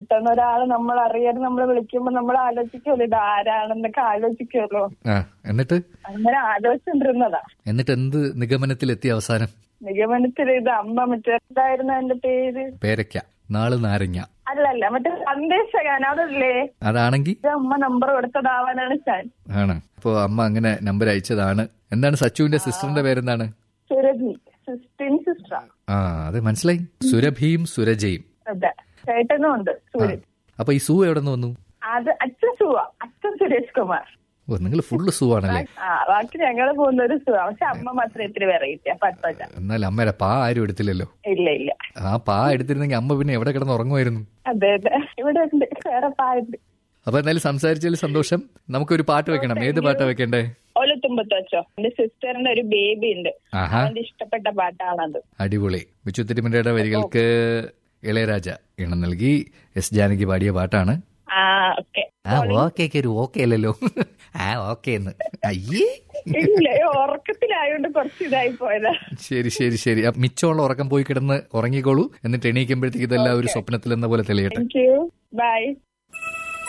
പെട്ടെന്ന് ഒരാള് നമ്മൾ അറിയാതെ നമ്മൾ വിളിക്കുമ്പോ നമ്മൾ ആലോചിക്കുമല്ലോ ഇത് ആരാണെന്നൊക്കെ ആലോചിക്കുമല്ലോ ആ എന്നിട്ട് അങ്ങനെ ആലോചിച്ചിട്ടിരുന്നതാ എന്നിട്ട് എന്ത് നിഗമനത്തിലെത്തി അവസാനം നിഗമനത്തിൽ ഇത് അമ്മ മറ്റേ എന്തായിരുന്നു എന്റെ പേര് പേരയ്ക്ക നാള് നാരങ്ങ അല്ലല്ല മറ്റേ സന്ദേശകാൻ അതല്ലേ അതാണെങ്കിൽ ഇത് അമ്മ നമ്പർ കൊടുത്തതാവാനാണ് ഞാൻ ആണ് അപ്പോ അമ്മ അങ്ങനെ നമ്പർ അയച്ചതാണ് എന്താണ് സച്ചുവിന്റെ സിസ്റ്ററിന്റെ പേരെന്താണ് സുരഭി സിസ്റ്റിൻ സിസ്റ്റർ ആ അത് മനസ്സിലായി സുരഭിയും സുരജയും അതെ ചേട്ടനും ഉണ്ട് സൂര്യൻ അപ്പൊ ഈ സൂ എവിടെ നിന്ന് വന്നു അത് അച്ഛൻ സുവ അച്ഛൻ സുരേഷ് കുമാർ ഓ നിങ്ങൾ ഫുള്ള് സൂ ആണല്ലേ ആ ബാക്കി ഞങ്ങള് പോകുന്ന ഒരു സുഖ പക്ഷെ അമ്മ മാത്രം ഇത്തിരി വെറൈറ്റി പട്ടോച്ച എന്നാൽ അമ്മയുടെ പാ ആരും എടുത്തില്ലല്ലോ ഇല്ല ഇല്ല ആ പാ എടുത്തിരുന്നെങ്കിൽ അമ്മ പിന്നെ എവിടെ കിടന്ന് ഉറങ്ങുമായിരുന്നു അതെ അതെ ഇവിടെ ഉണ്ട് വേറെ പായുണ്ട് അപ്പൊ എന്തായാലും സംസാരിച്ചതിൽ സന്തോഷം നമുക്കൊരു പാട്ട് വെക്കണം ഏത് പാട്ടാ വെക്കണ്ടേ ഒലത്തുമ്പത്ത് വെച്ചോ എന്റെ സിസ്റ്ററിന്റെ ഒരു ബേബി ഉണ്ട് ആഹാ അവന്റെ ഇഷ്ടപ്പെട്ട പാട്ടാണത് അടിപൊളി വിച്ചു തിരുമലയുടെ വരികൾക്ക് ഇളയരാജ ഇണം നൽകി എസ് ജാനകി പാടിയ പാട്ടാണ് ആ ഓക്കെ ആ ഓക്കെ ഒരു ഓക്കെ അല്ലല്ലോ ആ ഓക്കെ എന്ന് അയ്യേ ഇല്ല ഉറക്കത്തിലായോണ്ട് കുറച്ച് ഇതായി പോയതാ ശരി ശരി ശരി അപ്പൊ മിച്ചമുള്ള ഉറക്കം പോയി കിടന്ന് ഉറങ്ങിക്കോളൂ എന്നിട്ട് എണീക്കുമ്പോഴത്തേക്ക് ഇതെല്ലാം ഒരു സ്വപ്നത്തിൽ എന്ന പോലെ തെളിയട്ടെ താങ്ക് യു ബൈ